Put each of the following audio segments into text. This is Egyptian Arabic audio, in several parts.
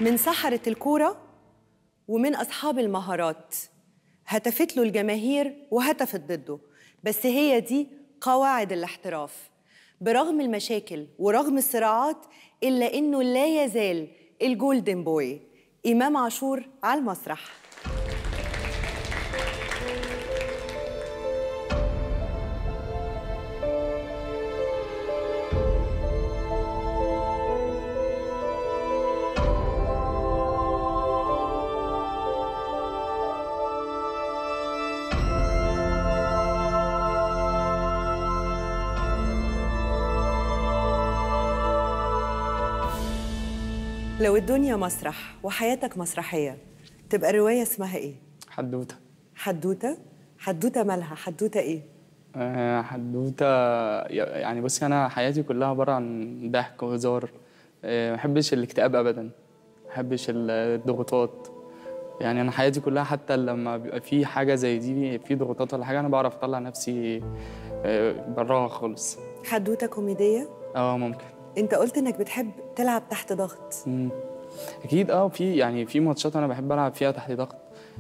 من سحرة الكورة ومن أصحاب المهارات هتفت له الجماهير وهتفت ضده بس هي دي قواعد الاحتراف برغم المشاكل ورغم الصراعات إلا إنه لا يزال الجولدن بوي إمام عاشور على المسرح لو الدنيا مسرح وحياتك مسرحية تبقى الرواية اسمها إيه؟ حدوته حدوتة؟ حدوتة مالها؟ حدوتة إيه؟ آه، حدوته يعني بصي انا حياتي كلها عباره عن ضحك وهزار آه، ما بحبش الاكتئاب ابدا ما بحبش الضغوطات يعني انا حياتي كلها حتى لما بيبقى في حاجه زي دي في ضغوطات ولا حاجه انا بعرف اطلع نفسي آه، براها خالص حدوتة كوميدية؟ اه ممكن أنت قلت إنك بتحب تلعب تحت ضغط مم. اكيد اه في يعني في ماتشات انا بحب العب فيها تحت ضغط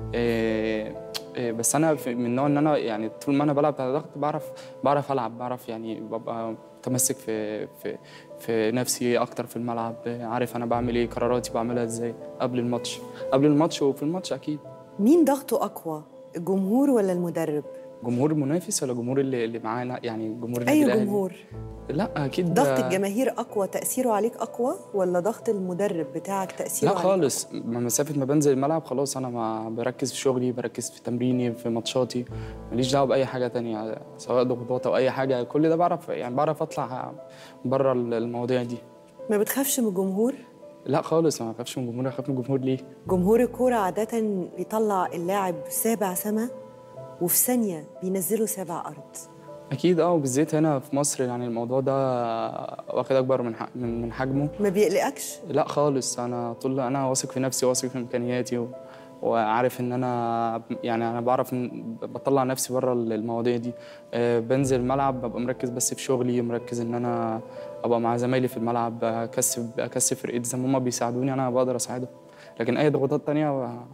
إيه إيه بس انا في- من النوع ان انا يعني طول ما انا بلعب تحت ضغط بعرف بعرف العب بعرف يعني ببقى متمسك في في في نفسي اكتر في الملعب عارف انا بعمل ايه قراراتي بعملها ازاي قبل الماتش قبل الماتش وفي الماتش اكيد مين ضغطه أقوى؟ الجمهور ولا المدرب؟ جمهور المنافس ولا جمهور اللي اللي معانا يعني جمهور النادي أي الأهلي؟ جمهور؟ لا اكيد ضغط الجماهير أقوى تأثيره عليك أقوى ولا ضغط المدرب بتاعك تأثيره لا عليك خالص ما مسافة ما بنزل الملعب خلاص أنا ما بركز في شغلي بركز في تمريني في ماتشاتي ماليش دعوة بأي حاجة تانية سواء ضغوطات أو أي حاجة كل ده بعرف يعني بعرف أطلع بره المواضيع دي ما بتخافش من الجمهور؟ لا خالص ما بخافش من الجمهور أخاف من الجمهور ليه؟ جمهور الكورة عادة بيطلع اللاعب سابع سما وفي ثانية بينزله سابع أرض أكيد أه وبالذات هنا في مصر يعني الموضوع ده واخد أكبر من ح- من من حجمه ما بيقلقكش؟ لا خالص انا طول انا واثق في نفسي واثق في امكانياتي و... وعارف ان انا يعني انا بعرف ان بطلع نفسي بره المواضيع دي آه، بنزل الملعب ببقى مركز بس في شغلي مركز ان انا ابقى مع زمايلي في الملعب اكسب اكسب فرقتي زي ما هم بيساعدوني انا بقدر اساعدهم لكن اي ضغوطات تانية ما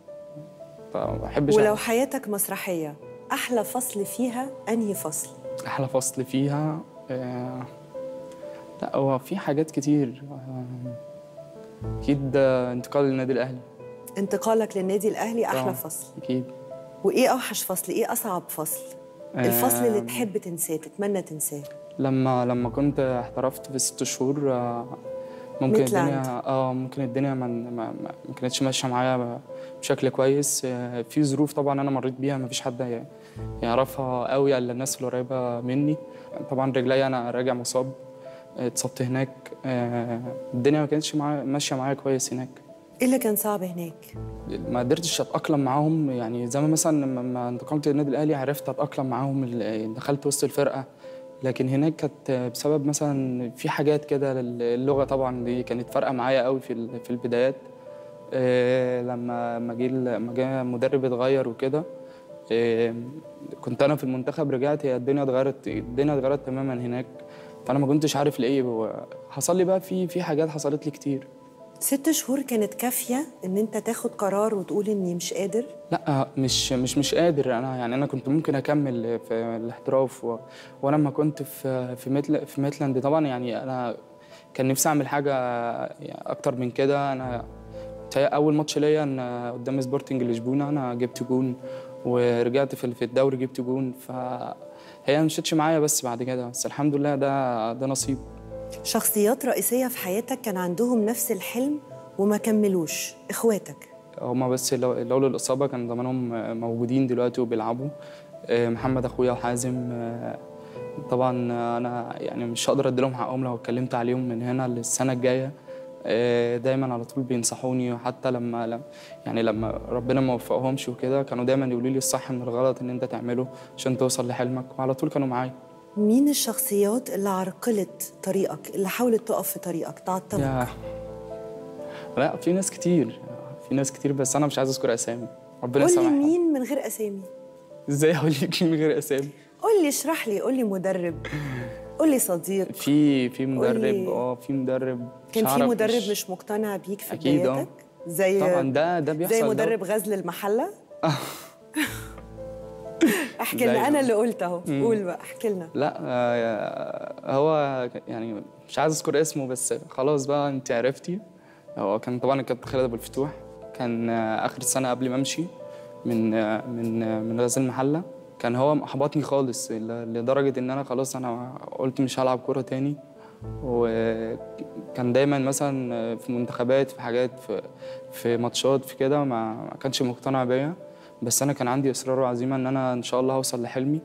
ما بحبش ولو حياتك مسرحية أحلى فصل فيها أنهي فصل؟ احلى فصل فيها آه، لا هو في حاجات كتير آه، اكيد آه، انتقال للنادي الاهلي انتقالك للنادي الأهلي أحلى طبعاً. فصل اكيد وإيه أوحش فصل؟ إيه أصعب فصل؟ الفصل اللي آم، تحب تنساه تتمنى تنساه لما لما كنت احترفت في ست شهور آه، ممكن ميتلاند. الدنيا اه ممكن الدنيا ما, ما, ما ما كانتش ماشيه معايا بشكل كويس آه، في ظروف طبعا انا مريت بيها ما فيش حد ي- يعرفها قوي الا الناس القريبه مني طبعا رجلي انا راجع مصاب آه، اتصبت هناك آه، الدنيا ما كانتش معايا ماشيه معايا كويس هناك إيه اللي كان صعب هناك؟ ما قدرتش اتاقلم معاهم يعني زي ما مثلا لما انتقلت للنادي الاهلي عرفت اتاقلم معاهم ال- دخلت وسط الفرقه لكن هناك كانت بسبب مثلا في حاجات كده اللغه طبعا دي كانت فارقه معايا قوي في ال- في البدايات آه، لما لما جه لما جه مدرب اتغير وكده آه، كنت انا في المنتخب رجعت هي الدنيا اتغيرت الدنيا اتغيرت تماما هناك فانا ما كنتش عارف ليه هو حصل لي بقى في في حاجات حصلت لي كتير ست شهور كانت كافية إن أنت تاخد قرار وتقول إني مش قادر؟ لا مش مش مش قادر انا يعني انا كنت ممكن اكمل في الاحتراف و... وانا لما كنت في في ميتل في ميتلاند طبعا يعني انا كان نفسي اعمل حاجه يعني اكتر من كده انا تا- اول ماتش ليا أنا قدام سبورتنج لشبونه انا جبت جون ورجعت في في الدوري جبت جون فهي ما مشيتش معايا بس بعد كده بس الحمد لله ده ده نصيب شخصيات رئيسية في حياتك كان عندهم نفس الحلم وما كملوش إخواتك هما بس لو- لولا الإصابة كان زمانهم موجودين دلوقتي وبيلعبوا آه، محمد أخويا وحازم آه، طبعا أنا يعني مش هقدر أديلهم حقهم لو اتكلمت عليهم من هنا للسنة الجاية آه، دايما على طول بينصحوني وحتى لما لم- يعني لما ربنا ما وفقهمش وكده كانوا دايما يقولوا لي الصح من الغلط ان انت تعمله عشان توصل لحلمك وعلى طول كانوا معايا مين الشخصيات اللي عرقلت طريقك اللي حاولت تقف في طريقك تعطلك يا لا في ناس كتير في ناس كتير بس انا مش عايز اذكر اسامي ربنا قول لي يسامحهم مين من غير اسامي ازاي اقول لك من غير اسامي قول لي اشرح لي قول لي مدرب قول لي صديق في في مدرب قولي. اه في مدرب كان مش في عارف مدرب مش, مقتنع بيك في أكيد، آه. بدايتك زي طبعا ده ده بيحصل زي ده. مدرب غزل المحله احكي زي- لنا انا اللي قلت اهو قول بقى احكي لنا لا آه، هو يعني مش عايز اذكر اسمه بس خلاص بقى انت عرفتي هو كان طبعا الكابتن خالد ابو الفتوح كان آه، اخر السنه قبل ما امشي من آه، من آه، من غزل المحله كان هو محبطني خالص ل- لدرجه ان انا خلاص انا قلت مش هلعب كوره تاني وكان دايما مثلا في منتخبات في حاجات في في ماتشات في كده ما ما كانش مقتنع بيا بس انا كان عندي اصرار وعزيمه ان انا ان شاء الله هوصل لحلمي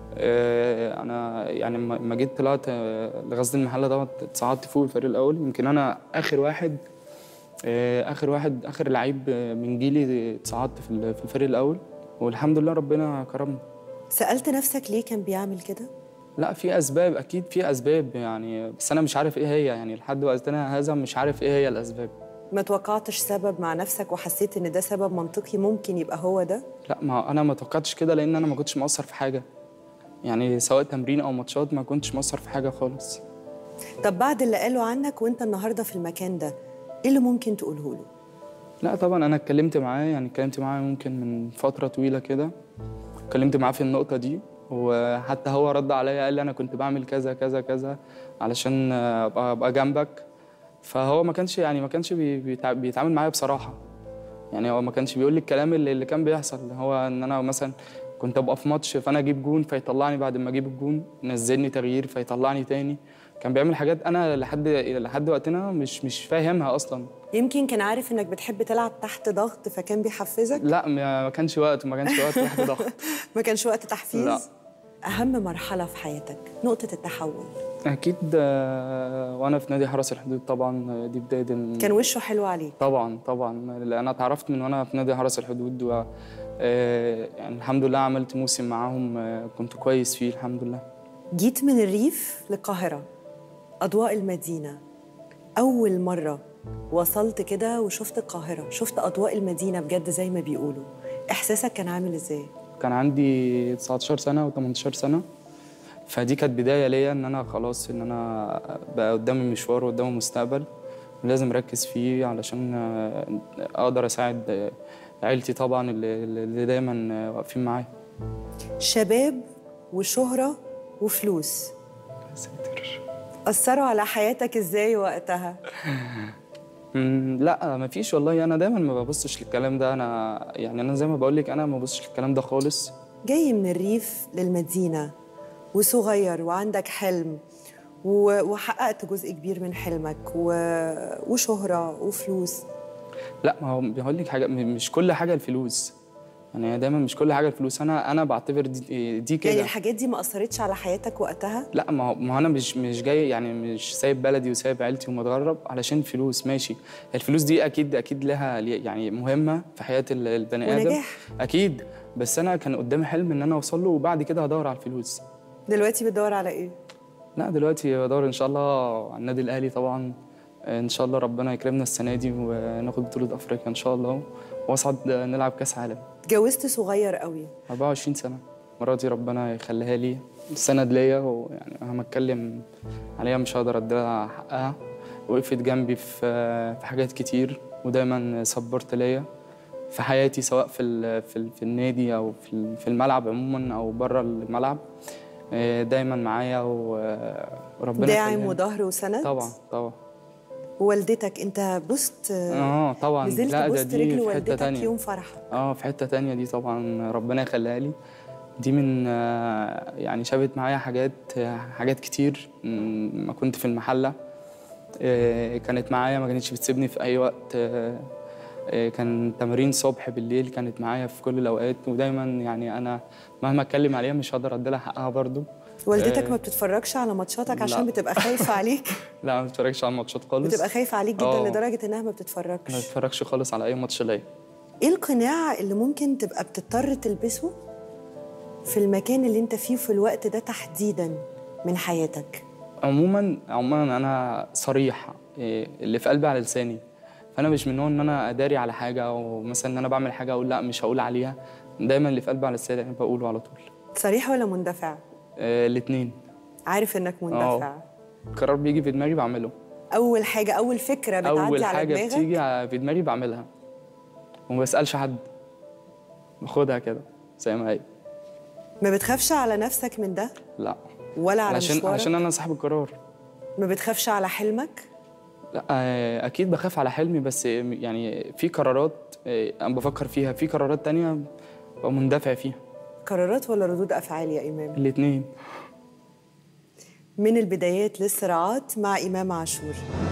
آه، انا يعني لما لما جيت طلعت آه، لغزل المحله دوت اتصعدت فوق الفريق الاول يمكن انا اخر واحد آه، اخر واحد اخر لعيب آه، من جيلي اتصعدت في ال- في الفريق الاول والحمد لله ربنا كرمني سالت نفسك ليه كان بيعمل كده لا في اسباب اكيد في اسباب يعني بس انا مش عارف ايه هي يعني لحد وقتنا هذا مش عارف ايه هي الاسباب ما توقعتش سبب مع نفسك وحسيت ان ده سبب منطقي ممكن يبقى هو ده لا ما انا ما توقعتش كده لان انا ما كنتش مقصر في حاجه يعني سواء تمرين او ماتشات ما كنتش مقصر في حاجه خالص طب بعد اللي قالوا عنك وانت النهارده في المكان ده ايه اللي ممكن تقوله له لا طبعا انا اتكلمت معاه يعني اتكلمت معاه ممكن من فتره طويله كده اتكلمت معاه في النقطه دي وحتى هو رد عليا قال لي انا كنت بعمل كذا كذا كذا علشان ابقى ابقى جنبك فهو ما كانش يعني ما كانش بي- بيتع- بيتعامل معايا بصراحه يعني هو ما كانش بيقول لي الكلام اللي, اللي كان بيحصل هو ان انا مثلا كنت ابقى في ماتش فانا اجيب جون فيطلعني بعد ما اجيب الجون نزلني تغيير فيطلعني تاني كان بيعمل حاجات انا لحد لحد وقتنا مش مش فاهمها اصلا يمكن كان عارف انك بتحب تلعب تحت ضغط فكان بيحفزك لا ما ما كانش وقت ما كانش وقت تحت ضغط ما كانش وقت تحفيز لا. اهم مرحله في حياتك نقطه التحول اكيد آه، وانا في نادي حرس الحدود طبعا آه، دي بدايه ال- كان وشه حلو عليك طبعا طبعا لأن انا اتعرفت من وانا في نادي حرس الحدود و آه، يعني الحمد لله عملت موسم معاهم آه، كنت كويس فيه الحمد لله جيت من الريف للقاهره اضواء المدينه اول مره وصلت كده وشفت القاهره شفت اضواء المدينه بجد زي ما بيقولوا احساسك كان عامل ازاي كان عندي 19 سنه و18 سنه فدي كانت بدايه ليا ان انا خلاص ان انا بقى قدامي مشوار وقدامي مستقبل لازم اركز فيه علشان آه، اقدر اساعد آه، عيلتي طبعا اللي, اللي دايما آه، واقفين معايا شباب وشهره وفلوس اثروا على حياتك ازاي وقتها مم، لا مفيش والله انا دايما ما ببصش للكلام ده انا يعني انا زي ما بقول لك انا ما ببصش للكلام ده خالص جاي من الريف للمدينة وصغير وعندك حلم و- وحققت جزء كبير من حلمك و... وشهرة وفلوس لا ما هو بيقول لك حاجه م- مش كل حاجه الفلوس يعني هي دايما مش كل حاجه الفلوس انا انا بعتبر دي دي كده يعني الحاجات دي ما أثرتش على حياتك وقتها لا ما هو ما هو انا مش مش جاي يعني مش سايب بلدي وسايب عيلتي ومتغرب علشان فلوس ماشي الفلوس دي اكيد اكيد لها لي- يعني مهمه في حياه ال- البني ادم ونجاح. اكيد بس انا كان قدامي حلم ان انا اوصل له وبعد كده هدور على الفلوس دلوقتي بتدور على إيه؟ لا دلوقتي بدور ان شاء الله على النادي الاهلي طبعا ان شاء الله ربنا يكرمنا السنه دي وناخد بطوله افريقيا ان شاء الله واصعد نلعب كاس عالم اتجوزت صغير قوي 24 سنه مراتي ربنا يخليها لي سند ليا ويعني مهما اتكلم عليها مش هقدر اديها حقها وقفت جنبي في في حاجات كتير ودايما سبورت ليا في حياتي سواء في ال في, ال في النادي او في ال- في الملعب عموما او بره الملعب آه، دايما معايا و- وربنا داعم يخليها لي. وظهر وسند طبعا طبعا ووالدتك أنت بصت اه طبعا نزلت لا ده بوست دي رجل في حته والدتك تانية يوم فرحك اه في حته تانية دي طبعا ربنا يخليها لي دي من آه، يعني شابت معايا حاجات حاجات كتير م- ما كنت في المحله آه، كانت معايا ما كانتش بتسيبني في اي وقت آه، آه، كان تمرين صبح بالليل كانت معايا في كل الاوقات ودايما يعني انا مهما اتكلم عليها مش هقدر ادي لها حقها برضو والدتك آه، ما بتتفرجش على ماتشاتك لا. عشان بتبقى خايفة عليك لا ما بتفرجش على الماتشات خالص بتبقى خايفة عليك جدا آه. لدرجة إنها ما ما بتتفرجش بتفرجش خالص على اي ماتش ليا ايه القناع اللي ممكن تبقى بتضطر تلبسه في المكان اللي انت فيه في الوقت ده تحديدا من حياتك عموما عموما انا صريح إيه، اللي في قلبي على لساني فانا مش من النوع ان انا اداري على حاجه او مثلا ان انا بعمل حاجه اقول لا مش هقول عليها دايما اللي في قلبي على لساني بقوله على طول صريح ولا مندفع آه الاثنين عارف انك مندفع قرار بيجي في دماغي بعمله اول حاجه اول فكره بتعدي اول على حاجه دماغك بتيجي في دماغي بعملها وما بسالش حد باخدها كده زي ما هي ما بتخافش على نفسك من ده لا ولا على عشان مشوارك عشان انا صاحب القرار ما بتخافش على حلمك لا آه، اكيد بخاف على حلمي بس يعني في قرارات آه، انا بفكر فيها في قرارات تانية ببقى مندفع فيها قرارات ولا ردود افعال يا امام الاتنين من البدايات للصراعات مع امام عاشور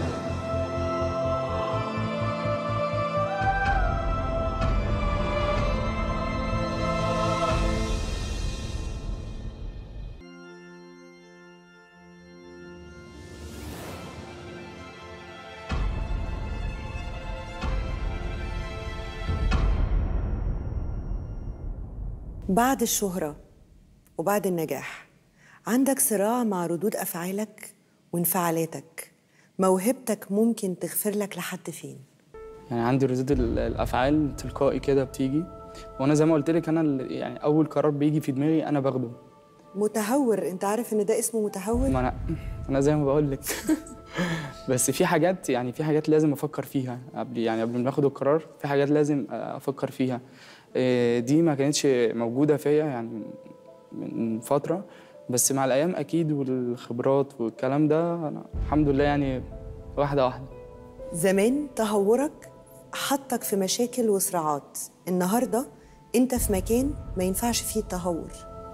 بعد الشهرة وبعد النجاح عندك صراع مع ردود أفعالك وانفعالاتك موهبتك ممكن تغفر لك لحد فين يعني عندي ردود ال- الافعال تلقائي كده بتيجي وانا زي ما قلت لك انا ال- يعني اول قرار بيجي في دماغي انا باخده متهور انت عارف ان ده اسمه متهور ما انا انا زي ما بقول لك بس في حاجات يعني في حاجات لازم افكر فيها قبل يعني قبل ما اخد القرار في حاجات لازم افكر فيها إيه، دي ما كانتش موجوده فيا يعني من فتره بس مع الايام اكيد والخبرات والكلام ده انا الحمد لله يعني واحده واحده زمان تهورك حطك في مشاكل وصراعات النهارده انت في مكان ما ينفعش فيه التهور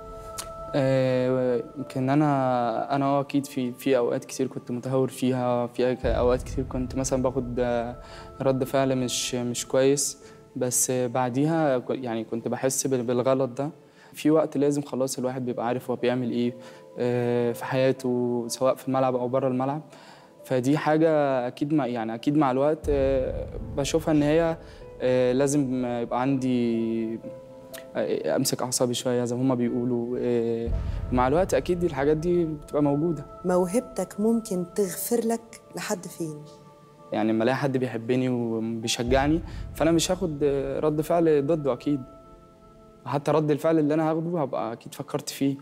آه، يمكن انا انا اكيد في في اوقات كتير كنت متهور فيها في أك- اوقات كتير كنت مثلا باخد آه، رد فعل مش مش كويس بس آه، بعديها ك- يعني كنت بحس بال- بالغلط ده في وقت لازم خلاص الواحد بيبقى عارف هو بيعمل ايه آه، في حياته سواء في الملعب او بره الملعب فدي حاجة أكيد مع يعني أكيد مع الوقت آه، بشوفها إن هي آه، لازم يبقى عندي آه، امسك اعصابي شويه زي ما هما بيقولوا آه، مع الوقت اكيد الحاجات دي بتبقى موجوده موهبتك ممكن تغفر لك لحد فين يعني لما الاقي حد بيحبني وبيشجعني فانا مش هاخد آه، رد فعل ضده اكيد حتى رد الفعل اللي انا هاخده هبقى اكيد فكرت فيه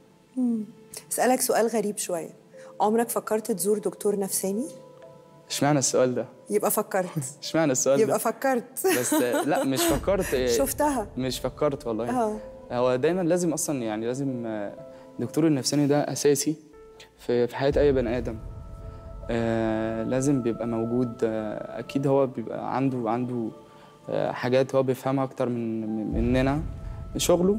اسالك سؤال غريب شويه عمرك فكرت تزور دكتور نفساني اشمعنى السؤال ده يبقى فكرت اشمعنى السؤال يبقى ده فكرت بس آه، لا مش فكرت آه، شفتها مش فكرت والله اه هو دايما لازم اصلا يعني لازم آه، الدكتور النفساني ده اساسي في في حياه اي بني ادم آه لازم بيبقى موجود آه اكيد هو بيبقى عنده عنده آه حاجات هو بيفهمها اكتر من من- مننا شغله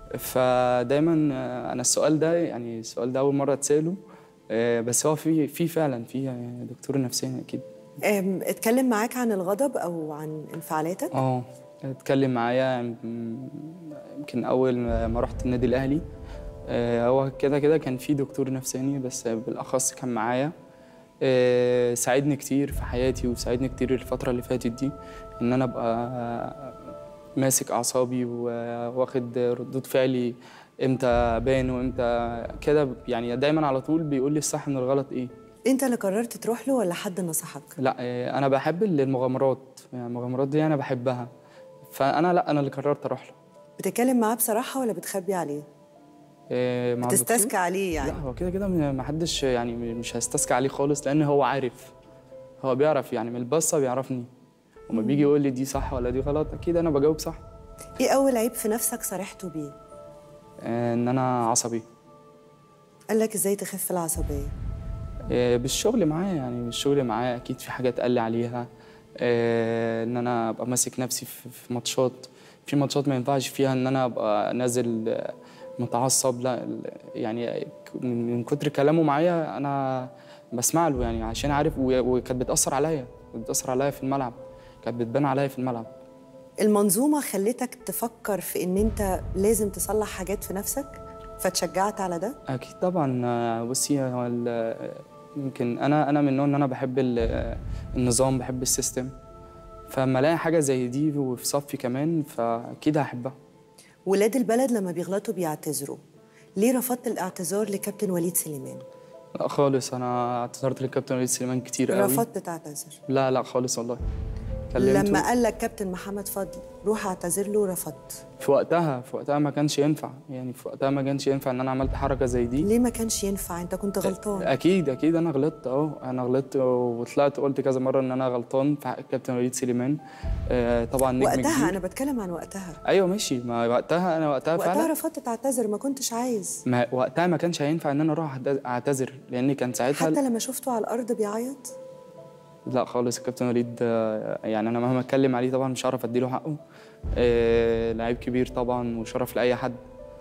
فدايما آه انا السؤال ده يعني السؤال ده اول مره اتساله آه بس هو في في فعلا في آه، دكتور نفساني اكيد أم، اتكلم معاك عن الغضب او عن انفعالاتك اه اتكلم معايا م- يمكن اول ما رحت النادي الاهلي آه، هو كده كده كان في دكتور نفساني بس بالاخص كان معايا آه، ساعدني كتير في حياتي وساعدني كتير الفتره اللي فاتت دي ان انا ابقى ماسك اعصابي واخد ردود فعلي امتى ابان وامتى كده يعني دايما على طول بيقول لي الصح من الغلط ايه انت اللي قررت تروح له ولا حد نصحك لا آه، انا بحب المغامرات يعني المغامرات دي انا بحبها فانا لا انا اللي قررت اروح له بتتكلم معاه بصراحه ولا بتخبي عليه آه، مع الدكتور؟ بتستسكى عليه يعني لا هو كده كده ما حدش يعني مش هيستسكى عليه خالص لان هو عارف هو بيعرف يعني من البصه بيعرفني وما بيجي يقول لي دي صح ولا دي غلط اكيد انا بجاوب صح ايه اول عيب في نفسك صرحته بيه آه، ان انا عصبي قال لك ازاي تخف العصبيه آه، بالشغل معاه يعني بالشغل معاه اكيد في حاجات قال لي عليها آه، ان انا ابقى ماسك نفسي في في ماتشات في ماتشات ما ينفعش فيها ان انا ابقى نازل آه، متعصب لا ال- يعني من من كتر كلامه معايا انا بسمع له يعني عشان عارف و- وكانت بتاثر عليا كانت بتاثر عليا في الملعب كانت بتبان عليا في الملعب المنظومه خلتك تفكر في ان انت لازم تصلح حاجات في نفسك فتشجعت على ده اكيد طبعا آه، بصي هو ال- يمكن انا انا من النوع ان انا بحب ال- النظام بحب السيستم فلما الاقي حاجه زي دي وفي صفي كمان فاكيد هحبها ولاد البلد لما بيغلطوا بيعتذروا ليه رفضت الاعتذار لكابتن وليد سليمان لا خالص انا اعتذرت للكابتن وليد سليمان كتير قوي رفضت تعتذر لا لا خالص والله كلمته لما قال لك كابتن محمد فضل روح اعتذر له رفضت في وقتها في وقتها ما كانش ينفع يعني في وقتها ما كانش ينفع ان انا عملت حركه زي دي ليه ما كانش ينفع انت كنت غلطان اكيد اكيد انا غلطت اه انا غلطت وطلعت قلت كذا مره ان انا غلطان في حق الكابتن وليد سليمان آه طبعا نجم وقتها كبير. انا بتكلم عن وقتها ايوه ماشي ما وقتها انا وقتها, وقتها فعلا رفضت تعتذر ما كنتش عايز ما وقتها ما كانش هينفع ان انا اروح أعتذ- اعتذر لان كان ساعتها حتى لما شفته على الارض بيعيط لا خالص الكابتن وليد آه، يعني انا مهما اتكلم عليه طبعا مش هعرف اديله حقه آه لعيب كبير طبعا وشرف لاي حد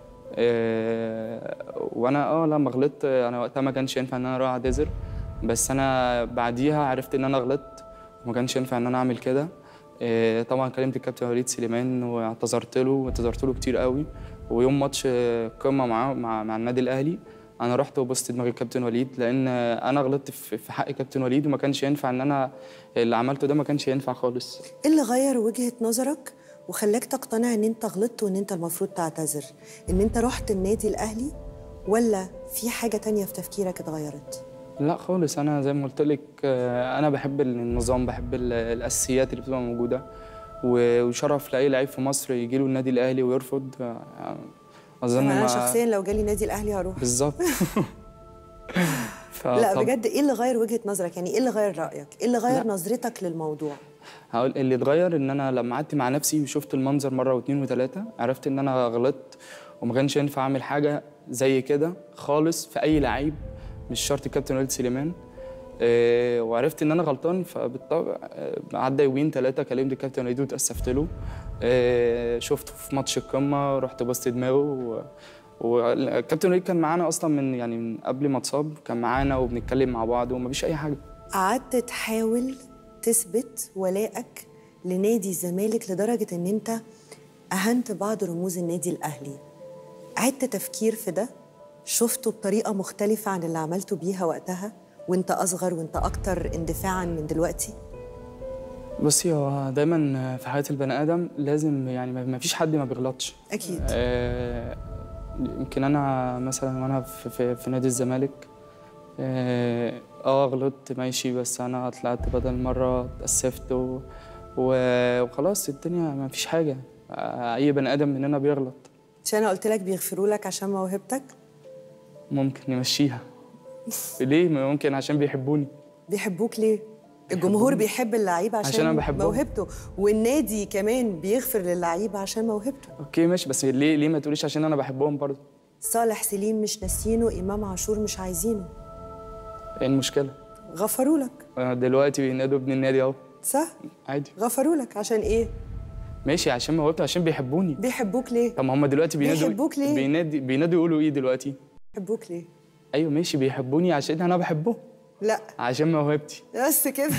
آه وانا اه لما غلطت آه، انا وقتها ما كانش ينفع ان انا اروح اعتذر بس انا بعديها عرفت ان انا غلطت وما كانش ينفع ان انا اعمل كده آه طبعا كلمت الكابتن وليد سليمان واعتذرت له واعتذرت له كتير قوي ويوم ماتش آه، قمه معاه مع, مع النادي الاهلي انا رحت وبصت دماغ الكابتن وليد لان انا غلطت في في حق كابتن وليد وما كانش ينفع ان انا اللي عملته ده ما كانش ينفع خالص ايه اللي غير وجهه نظرك وخلاك تقتنع ان انت غلطت وان انت المفروض تعتذر ان انت رحت النادي الاهلي ولا في حاجه تانية في تفكيرك اتغيرت لا خالص انا زي ما قلت لك آه، انا بحب النظام بحب ال- الاساسيات اللي بتبقى موجوده و- وشرف لاي لعيب في مصر يجي له النادي الاهلي ويرفض آه، اظن انا ما- شخصيا لو جالي نادي الاهلي هروح بالظبط لا فطب- بجد ايه اللي غير وجهه نظرك يعني ايه اللي غير رايك ايه اللي غير لا. نظرتك للموضوع هقول اللي اتغير ان انا لما قعدت مع نفسي وشفت المنظر مره واثنين وثلاثه عرفت ان انا غلطت وما كانش ينفع اعمل حاجه زي كده خالص في اي لعيب مش شرط الكابتن وليد سليمان آه، وعرفت ان انا غلطان فبالطبع آه، عدى يومين ثلاثه كلمت الكابتن وليد واتاسفت له آه، شفته في ماتش القمه رحت بصت دماغه و- والكابتن وليد كان معانا اصلا من يعني من قبل ما اتصاب كان معانا وبنتكلم مع بعض ومفيش اي حاجه قعدت تحاول تثبت ولائك لنادي الزمالك لدرجة إن أنت أهنت بعض رموز النادي الأهلي عدت تفكير في ده شفته بطريقة مختلفة عن اللي عملته بيها وقتها وانت أصغر وانت أكتر اندفاعا من دلوقتي بصي هو دايما في حياة البني آدم لازم يعني ما ما فيش حد ما بيغلطش أكيد آه، يمكن أنا مثلا وأنا في, في, في نادي الزمالك آه آه، غلطت ماشي بس أنا طلعت بدل مرة اتأسفت و- و- وخلاص الدنيا ما فيش حاجة آه، أي بني آدم مننا بيغلط مش أنا قلت لك بيغفروا لك عشان موهبتك ممكن نمشيها ليه ممكن عشان بيحبوني بيحبوك ليه؟ الجمهور بيحب اللعيب عشان, عشان أنا بحبهم. موهبته والنادي كمان بيغفر للعيب عشان موهبته أوكي ماشي بس ليه ليه ما تقوليش عشان أنا بحبهم برضه صالح سليم مش ناسينه إمام عاشور مش عايزينه إيه المشكلة غفروا لك آه، دلوقتي بينادوا ابن النادي أهو صح؟ عادي غفروا لك عشان ايه؟ ماشي عشان موهبته عشان بيحبوني بيحبوك ليه؟ طب ما هم دلوقتي بينادوا بيحبوك ليه؟ بينادي بينادوا يقولوا ايه دلوقتي بيحبوك ليه؟ ايوه ماشي بيحبوني عشان انا بحبهم لا عشان موهبتي بس كده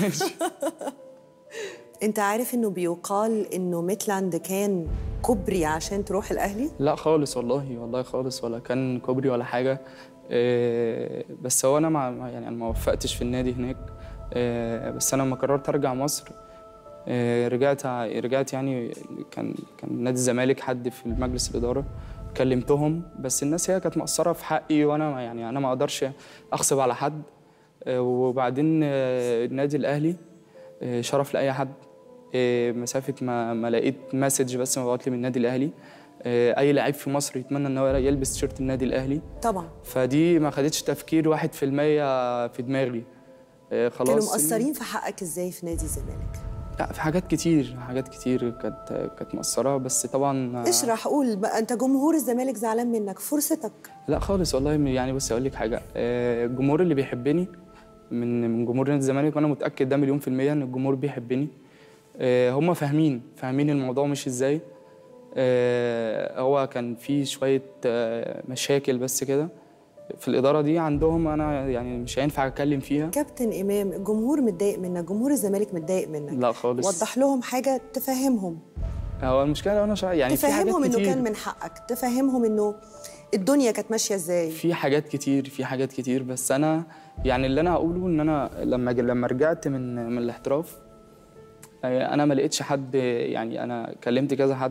انت عارف انه بيقال انه ميتلاند كان كوبري عشان تروح الاهلي؟ لا خالص والله والله خالص ولا كان كوبري ولا حاجه إيه بس هو انا ما ما- يعني انا ما وفقتش في النادي هناك إيه بس انا لما قررت ارجع مصر إيه رجعت ع- رجعت يعني كان كان نادي الزمالك حد في المجلس الاداره كلمتهم بس الناس هي كانت مقصره في حقي وانا ما- يعني انا ما اقدرش اغصب على حد إيه وبعدين آه، النادي الاهلي آه، شرف لاي حد آه، مسافه ما ما لقيت مسج بس مبعوت لي من النادي الاهلي آه، اي لعيب في مصر يتمنى ان هو يلبس تيشيرت النادي الاهلي طبعا فدي ما خدتش تفكير واحد في المية في دماغي آه، خلاص كانوا مقصرين في حقك ازاي في نادي الزمالك؟ لا في حاجات كتير حاجات كتير كانت كانت مقصره بس طبعا آه، اشرح قول بقى انت جمهور الزمالك زعلان منك فرصتك لا خالص والله يعني بص اقول لك حاجه آه، الجمهور اللي بيحبني من من جمهور نادي الزمالك وانا متاكد ده مليون في الميه ان الجمهور بيحبني آه، هم فاهمين فاهمين الموضوع مش ازاي آه، هو كان في شويه آه، مشاكل بس كده في الاداره دي عندهم انا يعني مش هينفع اتكلم فيها كابتن امام الجمهور متضايق منك جمهور الزمالك متضايق منك لا خالص وضح لهم حاجه تفهمهم هو المشكله انا شا... يعني في حاجات تفهمهم انه كتير كان من حقك تفهمهم انه الدنيا كانت ماشيه ازاي في حاجات كتير في حاجات كتير بس انا يعني اللي انا هقوله ان انا لما لما رجعت من من الاحتراف آه، انا ما لقيتش حد يعني انا كلمت كذا حد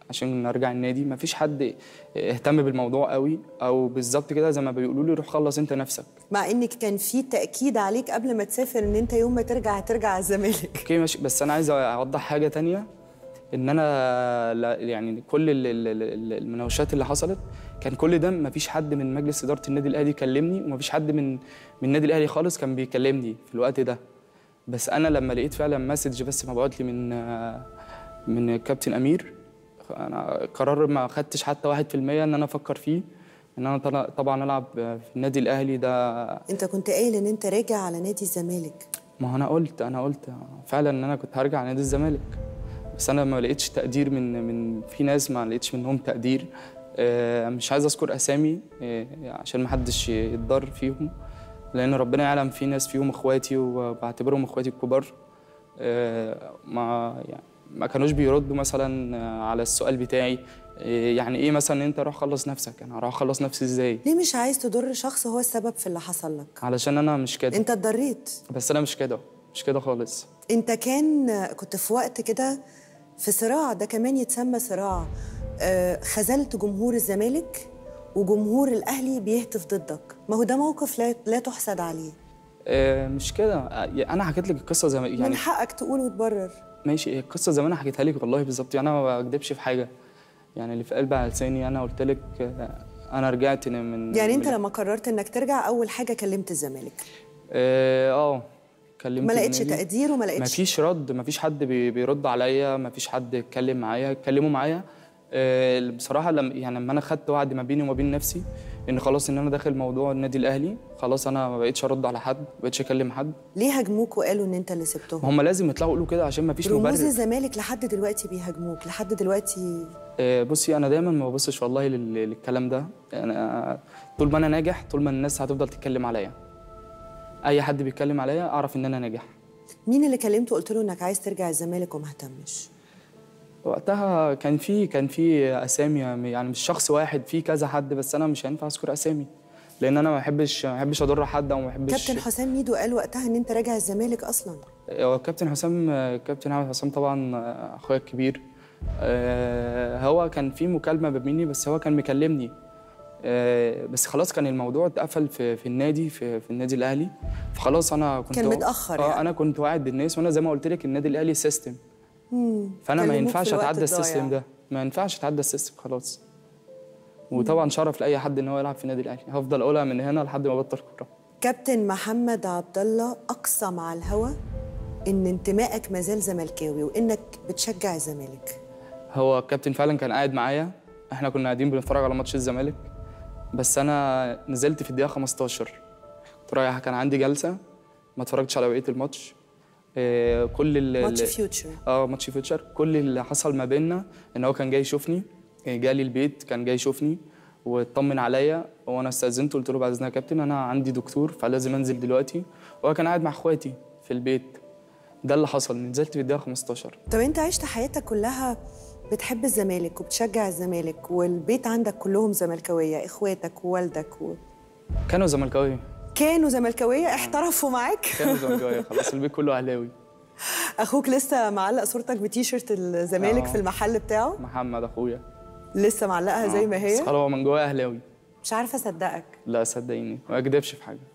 عشان ارجع النادي مفيش حد اهتم بالموضوع قوي او بالظبط كده زي ما بيقولوا لي روح خلص انت نفسك مع انك كان في تاكيد عليك قبل ما تسافر ان انت يوم ما ترجع هترجع على الزمالك اوكي ماشي بس انا عايز اوضح حاجه تانية ان انا لا- يعني كل ال- ال- ال- المناوشات اللي حصلت كان كل ده مفيش حد من مجلس اداره النادي الاهلي كلمني ومفيش حد من من النادي الاهلي خالص كان بيكلمني في الوقت ده بس انا لما لقيت فعلا مسج بس مبعوت لي من آه، من كابتن امير انا قرار ما خدتش حتى واحد في المية ان انا افكر فيه ان انا طلع- طبعا العب في النادي الاهلي ده انت كنت قايل ان انت راجع على نادي الزمالك ما هو انا قلت انا قلت فعلا ان انا كنت هرجع نادي الزمالك بس انا ما لقيتش تقدير من من في ناس ما لقيتش منهم تقدير آه، مش عايز اذكر اسامي آه، عشان ما حدش يتضر فيهم لان ربنا يعلم في ناس فيهم اخواتي وبعتبرهم اخواتي الكبار آه، ما يعني ما كانوش بيردوا مثلا آه، على السؤال بتاعي آه، يعني ايه مثلا انت روح خلص نفسك انا هروح اخلص نفسي ازاي ليه مش عايز تضر شخص هو السبب في اللي حصل لك علشان انا مش كده انت اتضريت بس انا مش كده مش كده خالص انت كان كنت في وقت كده في صراع ده كمان يتسمى صراع آه، خذلت جمهور الزمالك وجمهور الاهلي بيهتف ضدك ما هو ده موقف لا, لا تحسد عليه آه، مش كده آه، انا حكيت لك القصه زي ما من يعني حقك تقول وتبرر ماشي هي القصه زي ما انا حكيتها لك والله بالظبط يعني انا ما بكدبش في حاجه يعني اللي في قلبي على لساني انا قلت لك آه، انا رجعت من يعني انت من- لما قررت انك ترجع اول حاجه كلمت الزمالك اه آه، كلمت ما لقيتش النادي. تقدير وما لقيتش مفيش رد مفيش حد بي- بيرد عليا مفيش حد اتكلم معايا اتكلموا معايا آه، بصراحه لما يعني لما انا خدت وعد ما بيني وما بين نفسي ان خلاص ان انا داخل موضوع النادي الاهلي خلاص انا ما بقتش ارد على حد ما بقتش اكلم حد ليه هاجموك وقالوا ان انت اللي سبتهم هم لازم يطلعوا يقولوا كده عشان مفيش رموز مبرر الزمالك لحد دلوقتي بيهاجموك لحد دلوقتي آه، بصي انا دايما ما ببصش والله لل- للكلام ده انا طول ما انا ناجح طول ما الناس هتفضل تتكلم عليا اي حد بيتكلم عليا اعرف ان انا ناجح مين اللي كلمته قلت له انك عايز ترجع الزمالك وما اهتمش وقتها كان في كان في اسامي يعني مش شخص واحد في كذا حد بس انا مش هينفع اذكر اسامي لان انا ما بحبش ما بحبش اضر حد او ما بحبش كابتن حسام ميدو قال وقتها ان انت راجع الزمالك اصلا هو كابتن حسام كابتن احمد حسام طبعا اخويا الكبير آه، هو كان في مكالمه ما بيني بس هو كان مكلمني آه، بس خلاص كان الموضوع اتقفل في في النادي في, في النادي الاهلي فخلاص انا كنت كان متأخر اه يعني. انا كنت واعد بالناس وانا زي ما قلت لك النادي الاهلي سيستم فانا ما كلموك ينفعش في الوقت اتعدى الضايع. السيستم ده ما ينفعش اتعدى السيستم خلاص وطبعا شرف لاي حد ان هو يلعب في النادي الاهلي هفضل اقولها من هنا لحد ما بطل كوره كابتن محمد عبد الله اقسم على الهوا ان انتمائك مازال زملكاوي وانك بتشجع الزمالك هو الكابتن فعلا كان قاعد معايا احنا كنا قاعدين بنتفرج على ماتش الزمالك بس انا نزلت في الدقيقه 15 كنت رايح كان عندي جلسه ما اتفرجتش على بقيه الماتش آه، كل ال ماتش ال- فيوتشر اه ماتش فيوتشر كل اللي حصل ما بيننا ان هو كان جاي يشوفني آه، جالي البيت كان جاي يشوفني واطمن عليا وانا استاذنت قلت له بعد اذنك يا كابتن انا عندي دكتور فلازم انزل دلوقتي وهو كان قاعد مع اخواتي في البيت ده اللي حصل نزلت في الدقيقه 15 طب انت عشت حياتك كلها بتحب الزمالك وبتشجع الزمالك والبيت عندك كلهم زملكاويه اخواتك ووالدك و... كانوا زملكاويه كانوا زملكاويه احترفوا معاك كانوا زملكاويه خلاص البيت كله اهلاوي اخوك لسه معلق صورتك بتيشيرت الزمالك آه. في المحل بتاعه محمد اخويا لسه معلقها زي ما هي بس خلاص هو من جواه اهلاوي مش عارفه اصدقك لا صدقيني ما اكدبش في حاجه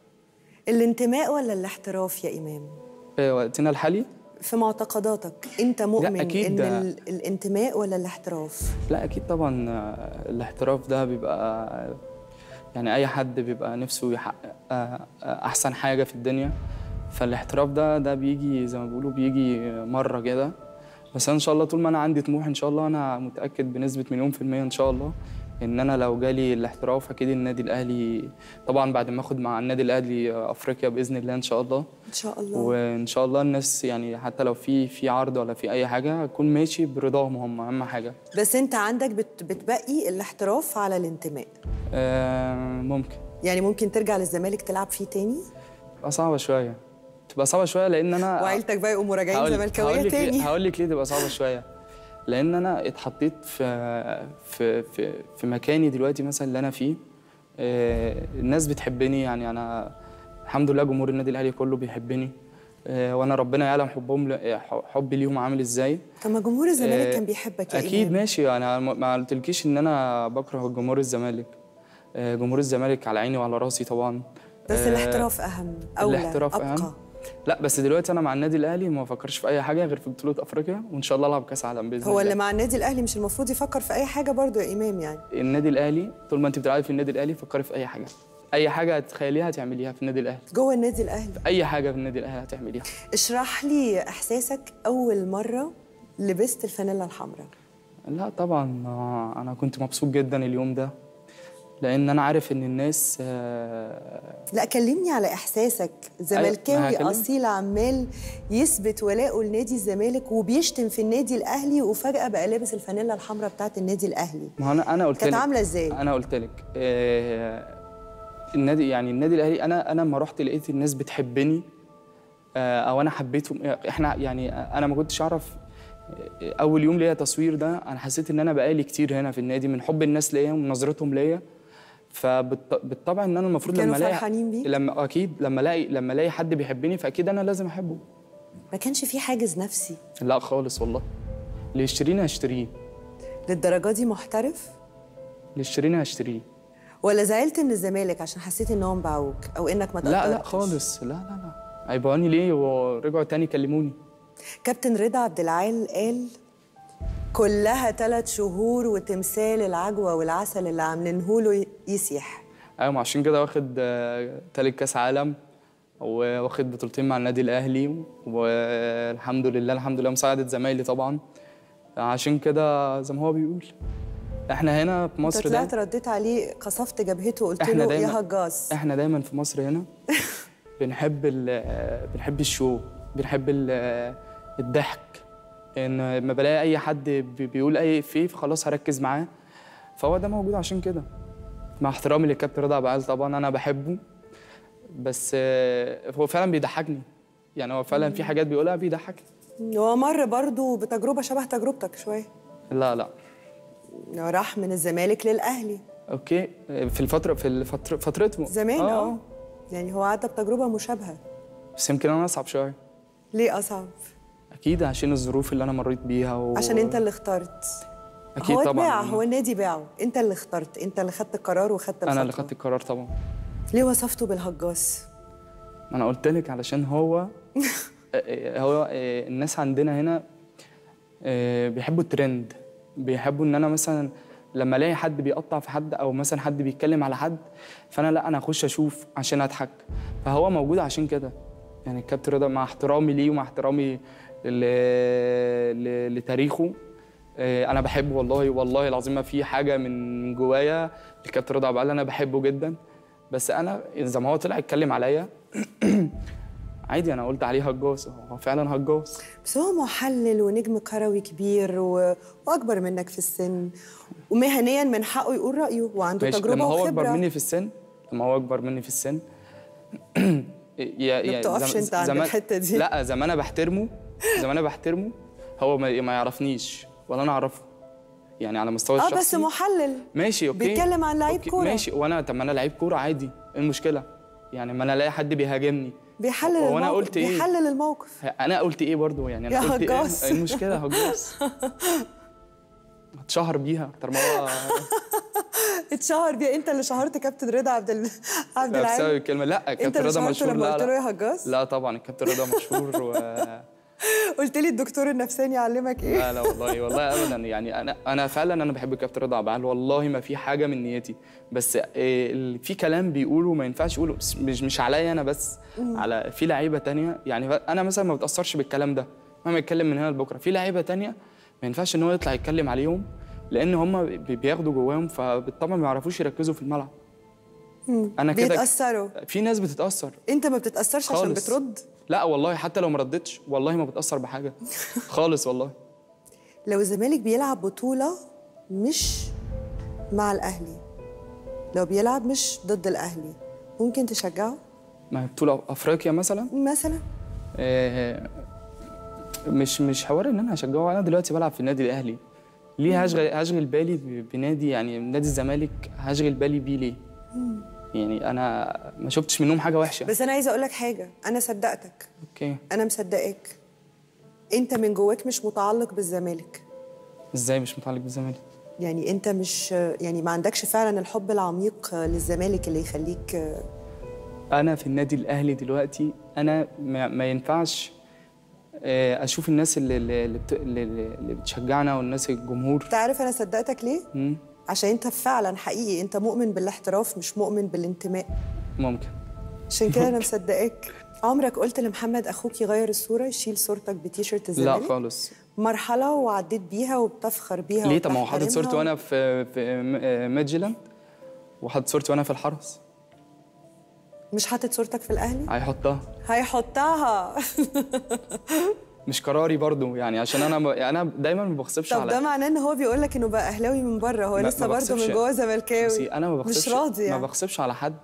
الانتماء ولا الاحتراف يا امام في وقتنا الحالي في معتقداتك انت مؤمن أكيد ان ده- ال- الانتماء ولا الاحتراف لا اكيد طبعا آه، الاحتراف ده بيبقى يعني اي حد بيبقى نفسه يحقق آه، آه، احسن حاجه في الدنيا فالاحتراف ده ده بيجي زي ما بيقولوا بيجي مره كده بس أنا ان شاء الله طول ما انا عندي طموح ان شاء الله انا متاكد بنسبه مليون في الميه ان شاء الله ان انا لو جالي الاحتراف اكيد النادي الاهلي طبعا بعد ما اخد مع النادي الاهلي افريقيا باذن الله ان شاء الله ان شاء الله وان شاء الله الناس يعني حتى لو في في عرض ولا في اي حاجه اكون ماشي برضاهم هم اهم حاجه بس انت عندك بت بتبقي الاحتراف على الانتماء آه ممكن يعني ممكن ترجع للزمالك تلعب فيه تاني تبقى صعبه شويه تبقى صعبه شويه لان انا وعيلتك بقى يقوموا راجعين هقول- زملكاويه هقول لك ليه- تاني هقول لك ليه تبقى صعبه شويه لان انا اتحطيت في في في, في مكاني دلوقتي مثلا اللي انا فيه آه، الناس بتحبني يعني انا الحمد لله جمهور النادي الاهلي كله بيحبني آه، وانا ربنا يعلم حبهم ل- حبي ليهم عامل ازاي طب ما جمهور الزمالك آه، كان بيحبك يا اكيد إمام. ماشي انا ما ما قلتلكيش ان انا بكره جمهور الزمالك آه، جمهور الزمالك على عيني وعلى راسي طبعا بس آه، الاحتراف اهم اولى الاحتراف ابقى أهم. لا بس دلوقتي انا مع النادي الاهلي ما بفكرش في اي حاجه غير في بطوله افريقيا وان شاء الله العب كاس عالم باذن هو الله اللي مع النادي الاهلي مش المفروض يفكر في اي حاجه برضو يا امام يعني النادي الاهلي طول ما انت بتلعبي في النادي الاهلي فكري في اي حاجه اي حاجه هتخيليها هتعمليها في النادي الاهلي جوه النادي الاهلي اي حاجه في النادي الاهلي هتعمليها اشرح لي احساسك اول مره لبست الفانيلا الحمراء لا طبعا آه، انا كنت مبسوط جدا اليوم ده لان انا عارف ان الناس آه، لا كلمني على احساسك ما زملكاوي هكلمك. اصيل عمال يثبت ولاءه لنادي الزمالك وبيشتم في النادي الاهلي وفجاه بقى لابس الفانيلا الحمراء بتاعت النادي الاهلي ما هو انا انا قلت كانت لك عامله ازاي انا قلت لك آه، النادي يعني النادي الاهلي انا انا لما رحت لقيت الناس بتحبني آه، او انا حبيتهم احنا يعني انا ما كنتش اعرف آه، اول يوم ليا تصوير ده انا حسيت ان انا بقالي كتير هنا في النادي من حب الناس ليا ومن نظرتهم ليا فبالطبع ان انا المفروض كانوا لما الاقي فرحانين بيك؟ لما اكيد لما الاقي لما الاقي حد بيحبني فاكيد انا لازم احبه ما كانش في حاجز نفسي لا خالص والله اللي يشتريني هشتريه للدرجه دي محترف اللي يشتريني هشتريه ولا زعلت من الزمالك عشان حسيت انهم باعوك او انك ما لا لا تقدرتش؟ خالص لا لا لا هيبقوني ليه ورجعوا تاني كلموني كابتن رضا عبد العال قال كلها ثلاث شهور وتمثال العجوه والعسل اللي عاملينه له يسيح ايوه ما عشان كده واخد آه، تالت كاس عالم واخد بطولتين مع النادي الاهلي والحمد لله الحمد لله مساعدة زمايلي طبعا عشان كده زي ما هو بيقول احنا هنا في انت مصر طلعت دايما رديت عليه قصفت جبهته وقلت احنا له دايما يا هجاص احنا دايما في مصر هنا بنحب ال- بنحب الشو بنحب ال- الضحك ان لما بلاقي اي حد بي- بيقول اي افيه فخلاص هركز معاه فهو ده موجود عشان كده مع احترامي للكابتن رضا عبد العال طبعا انا بحبه بس آه، هو فعلا بيضحكني يعني هو فعلا في حاجات بيقولها بيضحكني هو مر برضه بتجربه شبه تجربتك شويه لا لا راح من الزمالك للاهلي اوكي في الفتره في الفتره فترته زمان اه يعني هو عدى بتجربه مشابهه بس يمكن انا اصعب شويه ليه اصعب اكيد عشان الظروف اللي انا مريت بيها و... عشان انت اللي اخترت اكيد هو طبعا اتباع هو النادي باعه انت اللي اخترت انت اللي خدت القرار وخدت انا اللي الخطوة. خدت القرار طبعا ليه وصفته بالهجاص انا قلت لك علشان هو هو الناس عندنا هنا آه، بيحبوا الترند بيحبوا ان انا مثلا لما الاقي حد بيقطع في حد او مثلا حد بيتكلم على حد فانا لا انا اخش اشوف عشان اضحك فهو موجود عشان كده يعني الكابتن رضا مع احترامي ليه ومع احترامي ل... ل... لتاريخه آه، انا بحبه والله والله العظيم ما في حاجه من من جوايا الكابتن رضا عبد العال انا بحبه جدا بس انا زي ما هو طلع يتكلم عليا عادي انا قلت عليه هجاص هو فعلا هجاص بس هو محلل ونجم كروي كبير و... واكبر منك في السن ومهنيا من حقه يقول رايه وعنده ماشي تجربه لما هو اكبر وخبره مني في السن لما هو اكبر مني في السن يا ما بتقفش انت عند الحتة دي. لا زي ما انا بحترمه زي ما انا بحترمه هو ما, ما يعرفنيش ولا انا اعرفه يعني على مستوى اه الشخصي بس محلل ماشي اوكي بيتكلم عن لعيب أوكي، كورة. ماشي وانا طب ما انا لعيب كوره عادي ايه المشكله يعني ما انا الاقي حد بيهاجمني بيحلل هو الموقف انا قلت ايه بيحلل الموقف انا قلت ايه برضو يعني انا يا قلت هجاص. ايه إيه المشكله هجاص اتشهر بيها اكتر ما هو اتشهر بيها انت اللي شهرت كابتن رضا عبد ال... عبد بسبب العال الكلمه لا انت الكابتن اللي رضا شهرته مشهور لما لا قلت له لا يا هجاص لا طبعا الكابتن رضا مشهور و... قلت لي الدكتور النفساني يعلمك ايه لا لا والله والله ابدا يعني انا انا فعلا انا بحب الكابتن رضا عبد العال والله ما في حاجه من نيتي بس إيه، ال- في كلام بيقوله ما ينفعش يقوله بس مش مش عليا انا بس على في لعيبه تانية يعني ف- انا مثلا ما بتاثرش بالكلام ده مهما يتكلم من هنا لبكره في لعيبه تانية ما ينفعش ان هو يطلع يتكلم عليهم لان هم بي- بياخدوا جواهم فبالطبع ما يعرفوش يركزوا في الملعب انا كده بيتاثروا في ناس بتتاثر انت ما بتتاثرش عشان خالص. بترد لا والله حتى لو ما ردتش والله ما بتاثر بحاجه خالص والله لو الزمالك بيلعب بطوله مش مع الاهلي لو بيلعب مش ضد الاهلي ممكن تشجعه ما هي بطوله افريقيا مثلا مثلا آه، مش مش حوار ان انا هشجعه انا دلوقتي بلعب في النادي الاهلي ليه هشغل هشغل بالي ب- بنادي يعني نادي الزمالك هشغل بالي بيه ليه يعني انا ما شفتش منهم حاجه وحشه بس انا عايزه اقول لك حاجه انا صدقتك اوكي انا مصدقاك انت من جواك مش متعلق بالزمالك ازاي مش متعلق بالزمالك يعني انت مش يعني ما عندكش فعلا الحب العميق للزمالك اللي يخليك انا في النادي الاهلي دلوقتي انا ما, ما ينفعش آه، اشوف الناس اللي اللي, اللي, بت... اللي, اللي بتشجعنا والناس الجمهور انت عارف انا صدقتك ليه مم، عشان انت فعلا حقيقي انت مؤمن بالاحتراف مش مؤمن بالانتماء ممكن عشان كده انا مصدقاك عمرك قلت لمحمد اخوك يغير الصوره يشيل صورتك بتيشيرت لا الزمالك خالص مرحله وعديت بيها وبتفخر بيها ليه طب ما هو حاطط وبتحترمها صورتي وانا في في م- آه، ميدجلاند وحاطط صورتي وانا في الحرس مش حاطط صورتك في الاهلي هيحطها هيحطها مش قراري برضو يعني عشان انا ب... انا دايما ما بغصبش طب على ده معناه ان هو بيقول لك انه بقى اهلاوي من بره هو ما- لسه ما برضه بغصبش. من جوه زملكاوي بصي انا ما بغصبش مش راضي ما يعني بغصبش على حد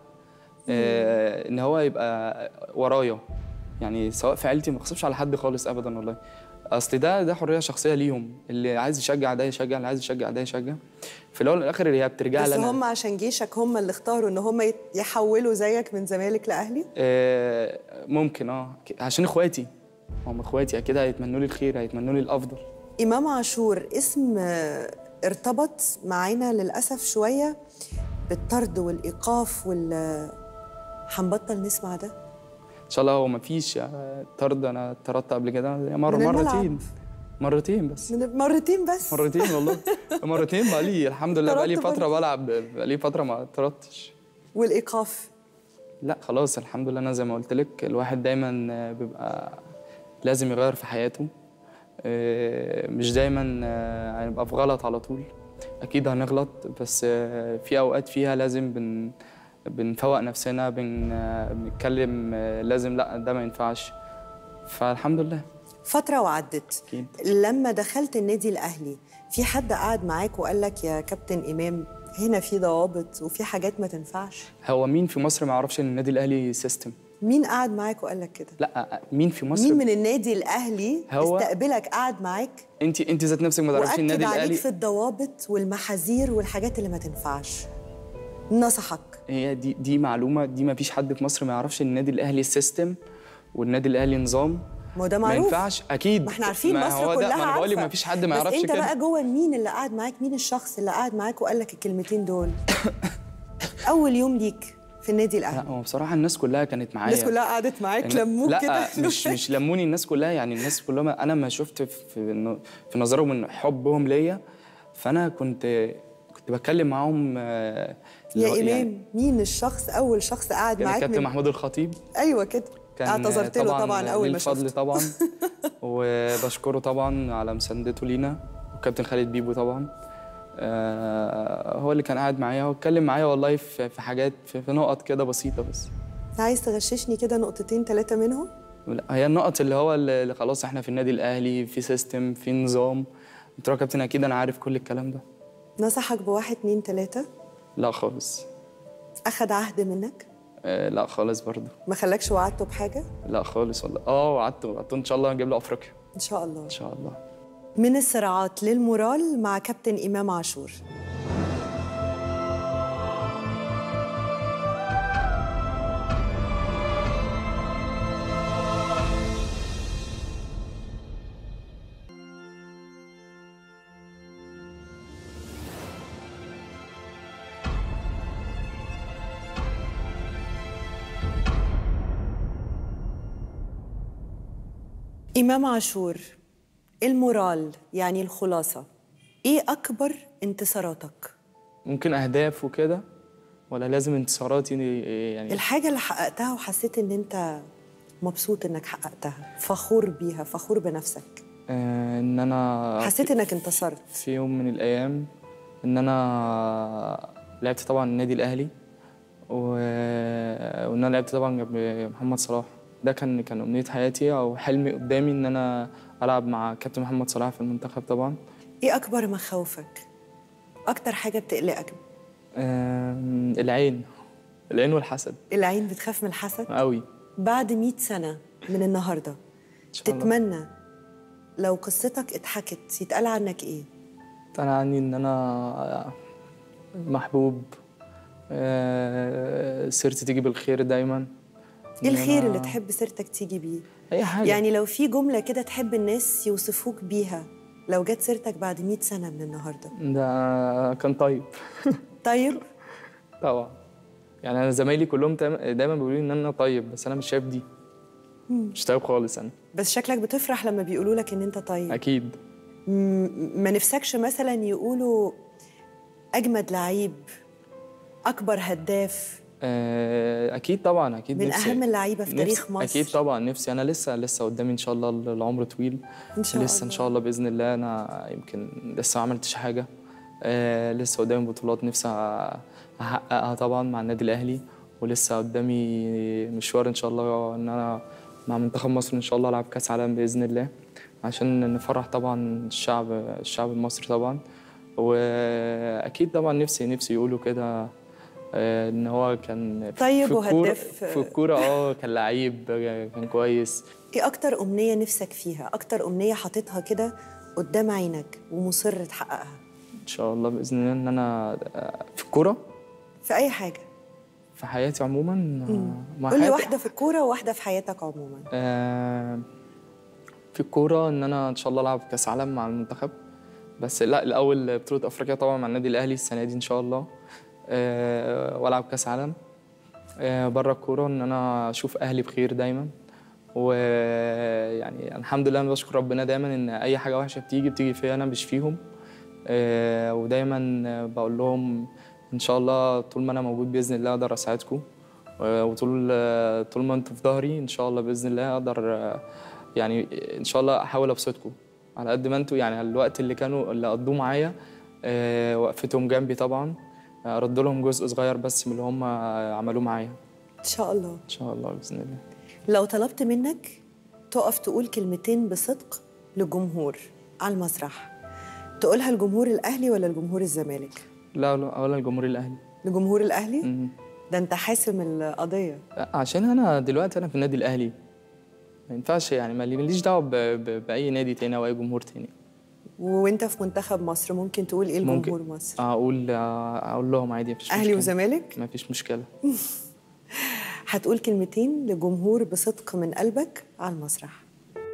آه ان هو يبقى ورايا يعني سواء في عيلتي ما بغصبش على حد خالص ابدا والله اصل ده ده حريه شخصيه ليهم اللي عايز يشجع ده يشجع اللي عايز يشجع ده يشجع في الاول والاخر هي بترجع بس لنا هم عشان جيشك هم اللي اختاروا ان هم يت- يحولوا زيك من زمالك لاهلي آه ممكن اه ك- عشان اخواتي هم اخواتي اكيد هيتمنوا لي الخير هيتمنوا لي الافضل امام عاشور اسم آه، ارتبط معانا للاسف شويه بالطرد والايقاف وال هنبطل نسمع ده ان شاء الله هو ما فيش طرد انا طردت قبل كده مره من الملعب. مرتين مرتين بس من مرتين بس مرتين والله مرتين بقى لي الحمد لله بقى لي طردت فتره برضه. بلعب بقى لي فتره ما طردتش والايقاف لا خلاص الحمد لله انا زي ما قلت لك الواحد دايما بيبقى لازم يغير في حياته آه، مش دايما آه، هنبقى في غلط على طول اكيد هنغلط بس آه، في اوقات فيها لازم بن بنفوق نفسنا بن آه، بنتكلم آه، لازم لا ده ما ينفعش فالحمد لله فتره وعدت اكيد لما دخلت النادي الاهلي في حد قعد معاك وقال لك يا كابتن امام هنا في ضوابط وفي حاجات ما تنفعش هو مين في مصر ما يعرفش ان النادي الاهلي سيستم مين قعد معاك وقال لك كده لا مين في مصر مين من النادي الاهلي هو- استقبلك قعد معاك انت انت ذات نفسك ما تعرفيش واكد النادي عليك الاهلي في الضوابط والمحاذير والحاجات اللي ما تنفعش نصحك هي دي دي معلومه دي ما فيش حد في مصر ما يعرفش ان النادي الاهلي سيستم والنادي الاهلي نظام ما هو ده ما معروف ينفعش اكيد ما احنا عارفين ما مصر هو كلها ده ما انا بقول لك عارفة. ما فيش حد ما بس يعرفش انت كده بقى جوه مين اللي قعد معاك مين الشخص اللي قعد معاك وقال لك الكلمتين دول اول يوم ليك في النادي لا الاهلي هو بصراحه الناس كلها كانت معايا الناس كلها قعدت معاك يعني- لموك لا كده مش مش لموني الناس كلها يعني الناس كلهم انا ما شفت في في, في نظرهم من حبهم ليا فانا كنت كنت بتكلم معاهم آه، اللي هو يا يعني امام مين الشخص اول شخص قعد كان معاك الكابتن من... محمود الخطيب ايوه كده كان اعتذرت له طبعا اول ليه ما الفضل شفته طبعا وبشكره طبعا على مساندته لينا والكابتن خالد بيبو طبعا آه، هو اللي كان قاعد معايا واتكلم معايا والله في في حاجات في, في نقط كده بسيطه بس عايز تغششني كده نقطتين ثلاثه منهم لا، هي النقط اللي هو اللي اللي خلاص احنا في النادي الاهلي في سيستم في نظام قلت له يا كابتن اكيد انا عارف كل الكلام ده نصحك بواحد اتنين تلاته لا خالص اخد عهد منك آه، لا خالص برضه ما خلاكش وعدته بحاجه لا خالص والله اه وعدت وعدت ان شاء الله هجيب له افريقيا ان شاء الله ان شاء الله من الصراعات للمورال مع كابتن امام عاشور إمام عاشور المورال يعني الخلاصة إيه أكبر انتصاراتك؟ ممكن اهداف وكده ولا لازم انتصاراتي يعني الحاجة اللي حققتها وحسيت إن أنت مبسوط إنك حققتها فخور بيها فخور بنفسك آه، ان انا حسيت إنك انتصرت في يوم من الايام ان انا لعبت طبعا النادي الاهلي و... وان انا لعبت طبعا جنب محمد صلاح ده كان كان امنيه حياتي او حلمي قدامي ان انا العب مع كابتن محمد صلاح في المنتخب طبعا إيه أكبر مخاوفك؟ أكتر حاجة بتقلقك؟ آم، العين العين والحسد العين بتخاف من الحسد؟ قوي بعد مئة سنة من النهاردة ان شاء الله تتمنى لو قصتك اتحكت يتقال عنك إيه؟ انا عني ان انا محبوب آه، سيرتي تيجي بالخير دايما ايه إن الخير أنا- اللي تحب سيرتك تيجي بيه اي حاجه يعني لو في جمله كده تحب الناس يوصفوك بيها لو جت سيرتك بعد 100 سنه من النهارده ده كان طيب طيب طبعا يعني انا زمايلي كلهم تايم- دايما بيقولوا لي ان انا طيب بس انا مش شايف دي مش طيب خالص انا بس شكلك بتفرح لما بيقولوا لك ان انت طيب اكيد م- ما نفسكش مثلا يقولوا اجمد لعيب اكبر هداف آه، اكيد طبعا اكيد من نفسي اهم اللعيبه في تاريخ نفسي- مصر اكيد طبعا نفسي انا لسه لسه قدامي ان شاء الله العمر طويل ان شاء لسه الله ان شاء الله باذن الله انا يمكن لسه ما عملتش حاجه آه لسه قدامي بطولات نفسي احققها طبعا مع النادي الاهلي ولسه قدامي مشوار ان شاء الله ان انا مع منتخب مصر ان شاء الله العب كاس عالم باذن الله عشان نفرح طبعا الشعب الشعب المصري طبعا واكيد طبعا نفسي نفسي يقولوا كده آه، ان هو كان في- طيب في الكورة- وهداف. في الكوره اه كان لعيب آه، كان كويس ايه اكتر امنيه نفسك فيها اكتر امنيه حاططها كده قدام عينك ومصر تحققها ان شاء الله باذن الله ان انا آه، في الكوره في اي حاجه في حياتي عموما آه، ما قول لي حياتي- واحده في الكوره وواحده في حياتك عموما آه، في الكوره ان انا ان شاء الله العب كاس عالم مع المنتخب بس لا الاول بطوله افريقيا طبعا مع النادي الاهلي السنه دي ان شاء الله آه، والعب كاس عالم آه، بره الكوره ان انا اشوف اهلي بخير دايما ويعني الحمد لله انا بشكر ربنا دايما ان اي حاجه وحشه بتيجي بتيجي فيا انا مش فيهم آه، ودايما بقول لهم ان شاء الله طول ما انا موجود باذن الله اقدر اساعدكم آه، وطول آه، طول ما انتوا في ظهري ان شاء الله باذن الله اقدر آه، يعني ان شاء الله احاول ابسطكم على قد ما انتوا يعني الوقت اللي كانوا اللي قضوه معايا آه، وقفتهم جنبي طبعا آه، ارد لهم جزء صغير بس من اللي هم عملوه معايا ان شاء الله ان شاء الله باذن الله لو طلبت منك تقف تقول كلمتين بصدق للجمهور على المسرح تقولها لجمهور الاهلي ولا لجمهور الزمالك لا لا اولا الجمهور الاهلي لجمهور الاهلي مم. ده انت حاسم القضيه عشان انا دلوقتي انا في النادي الاهلي ما ينفعش يعني ما ماليش دعوه ب- ب- باي نادي تاني او اي جمهور تاني وانت في منتخب مصر ممكن تقول ايه ممكن. لجمهور مصر اقول اقول لهم عادي مفيش اهلي مشكله وزمالك ما فيش مشكله هتقول كلمتين لجمهور بصدق من قلبك على المسرح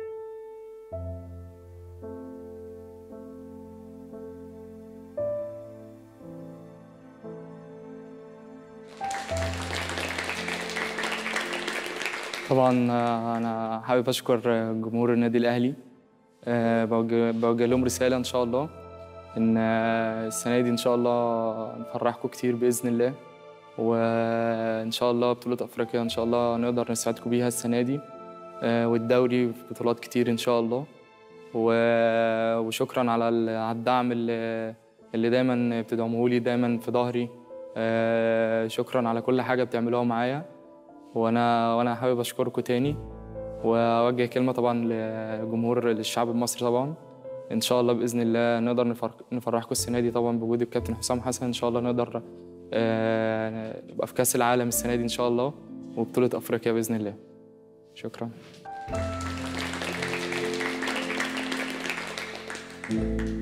طبعا آه، انا حابب اشكر آه، جمهور النادي الاهلي آه، بوجه بوجه لهم رساله ان شاء الله ان آه، السنه دي ان شاء الله نفرحكم كتير باذن الله وان شاء الله بطوله افريقيا ان شاء الله نقدر نساعدكم بيها السنه دي آه، والدوري في بطولات كتير ان شاء الله و- وشكرا على ال- على الدعم اللي اللي دايما بتدعموه لي دايما في ظهري آه، شكرا على كل حاجه بتعملوها معايا وانا وانا حابب اشكركم تاني واوجه كلمه طبعا لجمهور للشعب المصري طبعا ان شاء الله باذن الله نقدر نفرح- نفرحكم السنه دي طبعا بوجود الكابتن حسام حسن ان شاء الله نقدر آه، نبقى في كاس العالم السنه دي ان شاء الله وبطوله افريقيا باذن الله شكرا